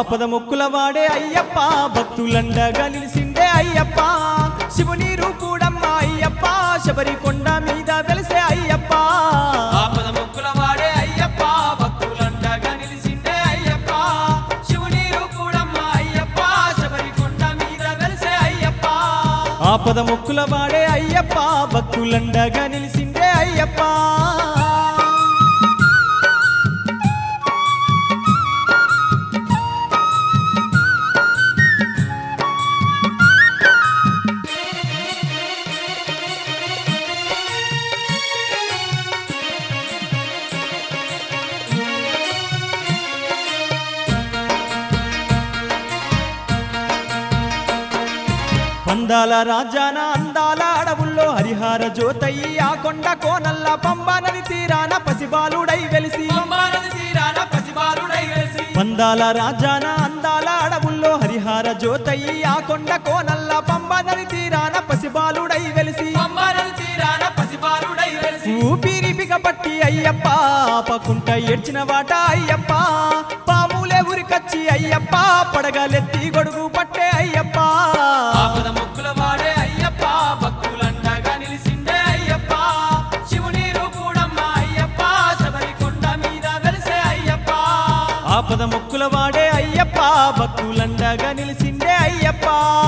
ఆపద మొక్కుల వాడే అయ్యప్ప భక్తులండగా నిలిసిండే అయ్యప్ప శివుని రూపుడమ్మ అయ్యప్ప శబరి కొండ మీద వెలిసే అయ్యప్ప ఆపద మొక్కుల వాడే అయ్యప్ప భక్తులండగా నిలిసిండే అయ్యప్ప శివుని రూపుడమ్మ అయ్యప్ప శబరి కొండ మీద వెలిసే అయ్యప్ప ఆపద మొక్కుల వాడే అయ్యప్ప భక్తులండగా నిలిసిండే అయ్యప్ప పందాల రాజాన అందాల అడవుల్లో హరిహార జ్యోతయ్యి ఆ కొండ కోనల్ల పంబా నది తీరాన పసిబాలుడై వెలిసి పంబానది తీరాన పసిబాలుడై వెలిసి పందాల రాజాన అందాల అడవుల్లో హరిహార జ్యోతయ్యి ఆ కొండ కోనల్ల పంబా నది తీరాన పసిబాలుడై వెలిసి పంబానది తీరాన పసిబాలుడై వెలిసి ఊపిరి బిగపట్టి అయ్యప్ప ఆపకుంట ఏడ్చిన వాట అయ్యప్ప పాములే ఉరికచ్చి అయ్యప్ప పడగలెత్తి గొడుగు పట్టే అయ్యప్ప ఆపద మొక్కుల వాడే అయ్యప్ప భక్తులండగా నిలిసిండే అయ్యప్ప శివుని రూపుడమ్మ అయ్యప్ప శబరి కొండ మీద వెలిసే అయ్యప్ప ఆపద మొక్కుల వాడే అయ్యప్ప భక్తులండగా నిలిసిండే అయ్యప్ప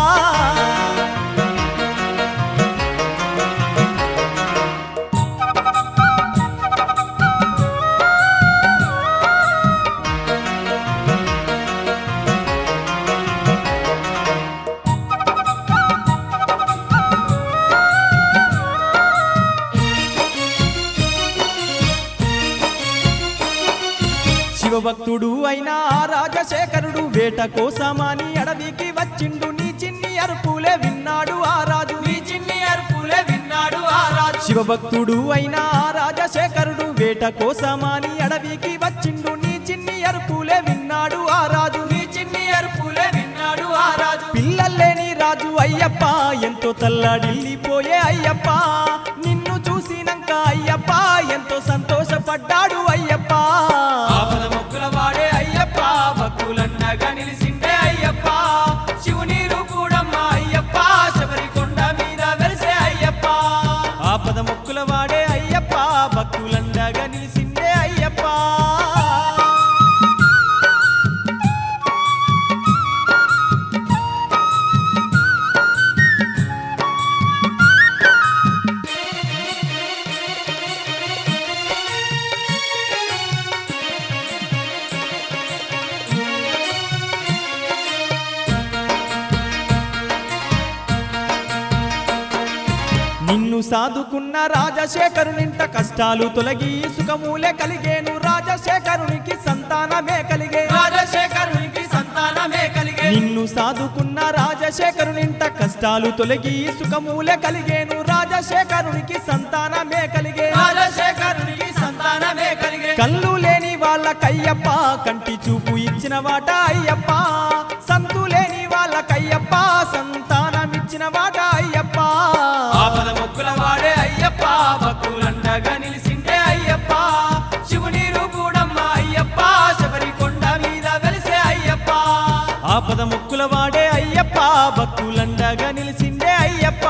శివభక్తుడు అయిన ఆ రాజశేఖరుడు వేట కోసమాని అడవికి వచ్చిండు నీ చిన్ని అరుపులే విన్నాడు ఆ రాజు నీ చిన్ని అరుపులే విన్నాడు ఆ రాజు శివభక్తుడు అయిన ఆ రాజశేఖరుడు వేట కోసమాని అడవికి వచ్చిండు నీ చిన్ని అరుపులే విన్నాడు ఆ రాజు నీ చిన్ని అరుపులే విన్నాడు ఆ రాజు పిల్లలేని రాజు అయ్యప్ప ఎంతో తల్లాడిల్లిపోయే అయ్యప్ప నిన్ను చూసినాక అయ్యప్ప ఎంతో సంతోషపడ్డాడు అయ్యప్ప ఆపద మొక్కుల వాడే అయ్యప్ప భక్తులండగా నిలిసిండే అయ్యప్ప శివుని రూపుడమ్మ అయ్యప్ప శబరి కొండ మీద వెలిసే అయ్యప్ప ఆపద మొక్కుల వాడే అయ్యప్ప భక్తులండగా నిలిసిందే అయ్యప్ప నిన్ను సాదుకున్న రాజశేఖరునింట కష్టాలు తొలగి సుఖమూలే కలిగేను రాజశేఖరునికి సంతానమే కలిగే రాజశేఖరునికి సంతానమే కలిగే నిన్ను సాదుకున్న రాజశేఖరునింట కష్టాలు తొలగి సుఖమూలే కలిగేను రాజశేఖరునికి సంతానమే కలిగే రాజశేఖరునికి సంతానమే కలిగే కళ్ళు లేని వాళ్ళకయ్యప్ప కంటి చూపు ఇచ్చిన వాట అయ్యప్ప సంతు లేని వాళ్ళకయ్యప్ప సంతానమిచ్చిన వాట అయ్యప్ప ఆపద మొక్కుల వాడే అయ్యప్ప భక్తులండగా నిలిసిండే అయ్యప్ప శివుని రూపుడమ్మ అయ్యప్ప శబరి కొండ మీద వెలిసే అయ్యప్ప ఆపద ముక్కుల వాడే అయ్యప్ప భక్తులండగా నిలిసిండే అయ్యప్ప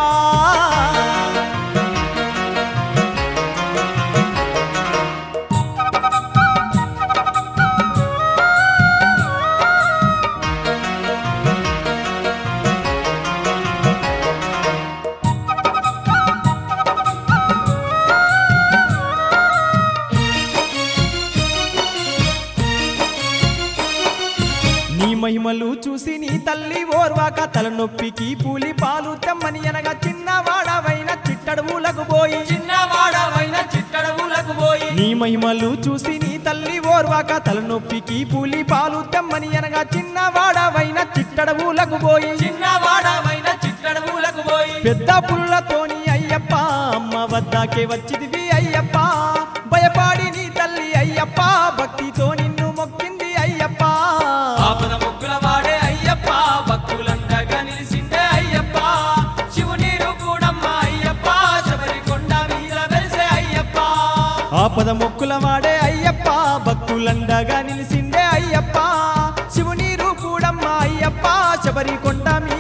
నీ మహిమలు చూసి నీ తల్లి ఓర్వాక తలనొప్పికి పూలి పాలు తెమ్మని అనగా చిన్నవాడవైన చిట్టడువులకు పోయి చిన్నవాడవైన చిట్టడవులకు పోయి నీ మహిమలు చూసి నీ తల్లి ఓర్వాక తలనొప్పికి పూలి పాలు తెమ్మని అనగా చిన్నవాడవైన చిట్టడవులకు పోయి చిన్నవాడవైన చిట్టడవులకు పోయి పెద్ద పుల్లతోని అయ్యప్ప అమ్మ వద్దకే వచ్చిదివి అయ్యప్ప భయపాడి నీ తల్లి అయ్యప్ప భక్తితో నిన్ను మొక్కింది అయ్యప్ప ఆపద మొక్కుల వాడే అయ్యప్ప భక్తులండగా నిలిసిండే అయ్యప్ప శివుని రూపుడమ్మ అయ్యప్ప శబరి కొండ మీద వెలిసే అయ్యప్ప ఆపద మొక్కుల వాడే అయ్యప్ప భక్తులండగా నిలిసిండే అయ్యప్ప శివుని రూపు అయ్యప్ప శబరి కొండ మీద